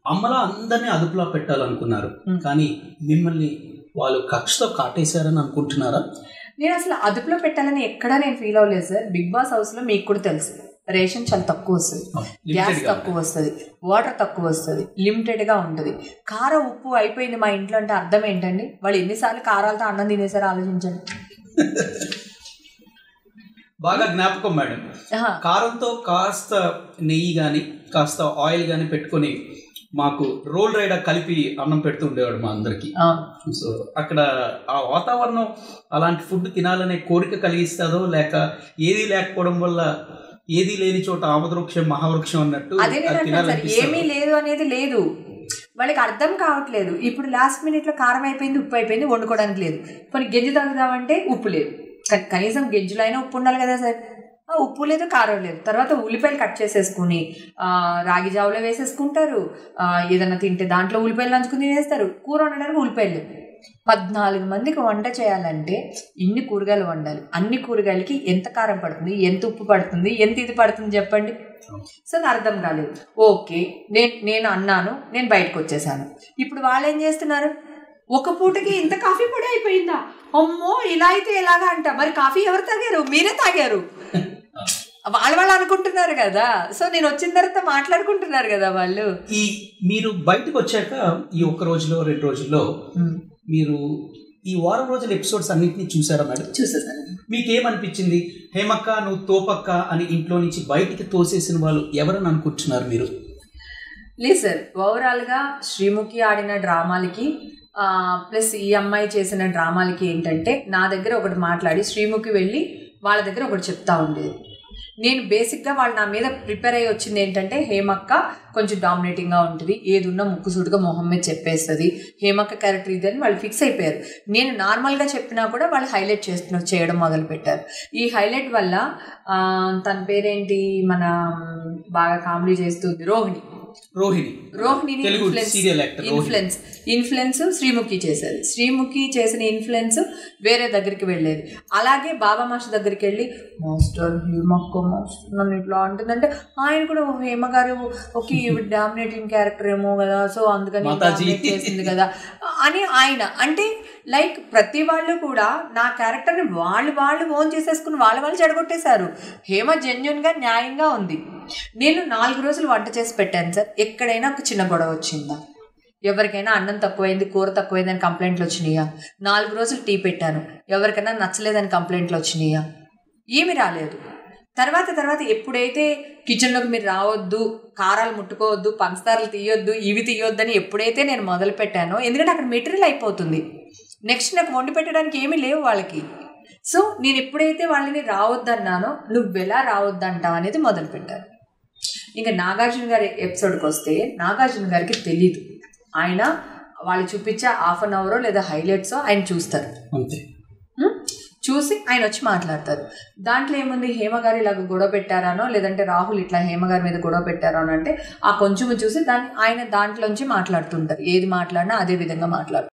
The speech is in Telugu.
అమ్మలా అందరినీ అదుపులో పెట్టాలనుకున్నారు Hmm. కానీ మిమ్మల్ని వాళ్ళు కక్షతో కాటేశారని అనుకుంటున్నారా నేను అసలు అదుపులో పెట్టాలని ఎక్కడా నేను ఫీల్ అవ్వలేదు సార్ బిగ్ బాస్ హౌస్ లో మీకు కూడా తెలుసు రేషన్ చాలా తక్కువ వస్తుంది గ్యాస్ Limited గా తక్కువ వస్తుంది వాటర్ తక్కువ వస్తుంది లిమిటెడ్ గా ఉంటుంది కారం ఉప్పు అయిపోయింది మా ఇంట్లో అంటే అర్థం ఏంటండి వాళ్ళు ఎన్నిసార్లు కారాలతో అన్నం తినేసారో ఆలోచించండి బాగా జ్ఞాపకం మేడం ఆహా, కారంతో కాస్త నెయ్యి కానీ కాస్త ఆయిల్ కానీ పెట్టుకొని మాకు రోల్ రైడర్ కలిపి అన్నం పెడుతూ ఉండేవాడు మా అందరికి ఆ, సో అక్కడ ఆ వాతావరణం అలాంటి ఫుడ్ తినాలనే కోరిక కలిగిస్తుందో లేక ఏది లేకపోవడం వల్ల ఏది లేని చోట ఆమదవృక్షం మహావృక్షం అన్నట్టు అదే అది నేను అంటాను సార్ తినాలనిపిస్తుందో. ఏమీ లేదు అనేది లేదు వాళ్ళకి అర్థం కావట్లేదు ఇప్పుడు లాస్ట్ మినిట్ లో కారం అయిపోయింది ఉప్పు అయిపోయింది వండుకోవడానికి లేదు కొన్ని గింజ తాగుదామంటే ఉప్పు లేదు క- కనీసం గింజలో అయినా ఉప్పు ఉండాలి కదా సార్ ఆ, ఉప్పు లేదు కారం లేదు తర్వాత ఉల్లిపాయలు కట్ చేసేసుకుని ఆ, రాగి జావులో వేసేసుకుంటారు ఆ, ఏదైనా తింటే దాంట్లో ఉల్లిపాయలు నంచుకుని తినేస్తారు కూర వండడానికి ఉల్లిపాయలు లేవు పద్నాలుగు మందికి వంట చేయాలంటే ఇన్ని కూరగాయలు వండాలి అన్ని కూరగాయలకి ఎంత కారం పడుతుంది ఎంత ఉప్పు పడుతుంది ఎంత ఇది పడుతుంది చెప్పండి సో నాకు అర్థం కాలేదు ఓకే నేను నేను అన్నాను నేను బయటకు వచ్చేసాను ఇప్పుడు వాళ్ళు ఏం చేస్తున్నారు ఒక పూటకి ఇంత కాఫీ పొడి అయిపోయిందా అమ్మో ఇలా అయితే ఎలాగా అంట మరి కాఫీ ఎవరు తాగారు మీరే తాగారు వాళ్ళు వాళ్ళు అనుకుంటున్నారు కదా సో నేను వచ్చిన తర్వాత మాట్లాడుకుంటున్నారు కదా వాళ్ళు ఈ మీరు బయటకు వచ్చాక ఈ ఒక్క రోజులో రెండు రోజుల్లో మీరు ఈ వారం రోజుల ఎపిసోడ్స్ అన్నింటినీ చూసారా మేడం చూసేసాను మీకేమనిపించింది హేమక్క నువ్వు తోపక్క అని ఇంట్లో నుంచి బయటికి తోసేసిన వాళ్ళు ఎవరని అనుకుంటున్నారు మీరు లేదు సార్ ఓవరాల్గా శ్రీముఖి ఆడిన డ్రామాలకి ప్లస్ ఈ అమ్మాయి చేసిన డ్రామాలకి ఏంటంటే నా దగ్గర ఒకటి మాట్లాడి శ్రీముఖి వెళ్ళి వాళ్ళ దగ్గర ఒకటి చెప్తా ఉండేది నేను బేసిక్గా వాళ్ళు నా మీద ప్రిపేర్ అయ్యి వచ్చింది ఏంటంటే హేమక్క కొంచెం డామినేటింగ్గా ఉంటుంది ఏది ఉన్నా ముక్కుసూటిగా మొహం మీద చెప్పేస్తుంది హేమక్క క్యారెక్టర్ ఇది అని వాళ్ళు ఫిక్స్ అయిపోయారు నేను నార్మల్గా చెప్పినా కూడా వాళ్ళు హైలైట్ చేస్తున్నారు చేయడం మొదలు పెట్టారు ఈ హైలైట్ వల్ల ఆ, తన పేరేంటి మన బాగా కామెడీ చేస్తుంది రోహిణి రోహిణి రోహిణిని Telugu influence serial actor Rohini influence influence Sreemukhi చేసేది శ్రీముఖి చేసిన ఇన్ఫ్లుయెన్స్ వేరే దగ్గరికి వెళ్ళేది అలాగే బాబా మాస్టర్ దగ్గరికి వెళ్ళి మాస్టర్ హేమక్క మాస్టర్ నన్ను ఇట్లా అంటుందంటే ఆయన కూడా ఓ హేమ గారు ఓకే ఈవిడ డామినేటింగ్ క్యారెక్టర్ ఏమో కదా సో అందుకని మాతాజీ. dominate చేసింది కదా అని ఆయన అంటే లైక్ ప్రతి వాళ్ళు కూడా నా క్యారెక్టర్ని వాళ్ళు వాళ్ళు ఓన్ చేసేసుకుని వాళ్ళ వాళ్ళు చెడగొట్టేశారు హేమ జెన్యున్గా న్యాయంగా ఉంది నేను నాలుగు రోజులు వంట చేసి పెట్టాను సార్ ఎక్కడైనా ఒక చిన్న గొడవ వచ్చిందా ఎవరికైనా అన్నం తక్కువైంది కూర తక్కువైందని కంప్లైంట్లు వచ్చినాయా నాలుగు రోజులు టీ పెట్టాను ఎవరికైనా నచ్చలేదని కంప్లైంట్లు వచ్చినాయా ఏమి రాలేదు తర్వాత తర్వాత ఎప్పుడైతే కిచెన్లోకి మీరు రావద్దు కారాలు ముట్టుకోవద్దు పంచదారలు తీయొద్దు ఇవి తీయొద్దని ఎప్పుడైతే నేను మొదలు పెట్టానో ఎందుకంటే అక్కడ మెటీరియల్ అయిపోతుంది నెక్స్ట్ నాకు వండి పెట్టడానికి ఏమీ లేవు వాళ్ళకి సో నేను ఎప్పుడైతే వాళ్ళని రావద్దన్నానో నువ్వు ఎలా రావద్దంటావు అనేది మొదలు పెట్టాను ఇంకా నాగార్జున గారి ఎపిసోడ్కి వస్తే నాగార్జున గారికి తెలీదు ఆయన వాళ్ళు చూపించే హాఫ్ అన్ అవరో లేదా హైలైట్సో ఆయన చూస్తారు అంతే ఉం? చూసి ఆయన వచ్చి మాట్లాడతారు దాంట్లో ఏముంది హేమ గారు ఇలాగ గొడవ పెట్టారానో లేదంటే రాహుల్ ఇట్లా హేమ గారి మీద గొడవ పెట్టారో అంటే ఆ కొంచెం చూసి దాన్ని ఆయన దాంట్లోంచి మాట్లాడుతుంటారు ఏది మాట్లాడినా అదే విధంగా మాట్లాడు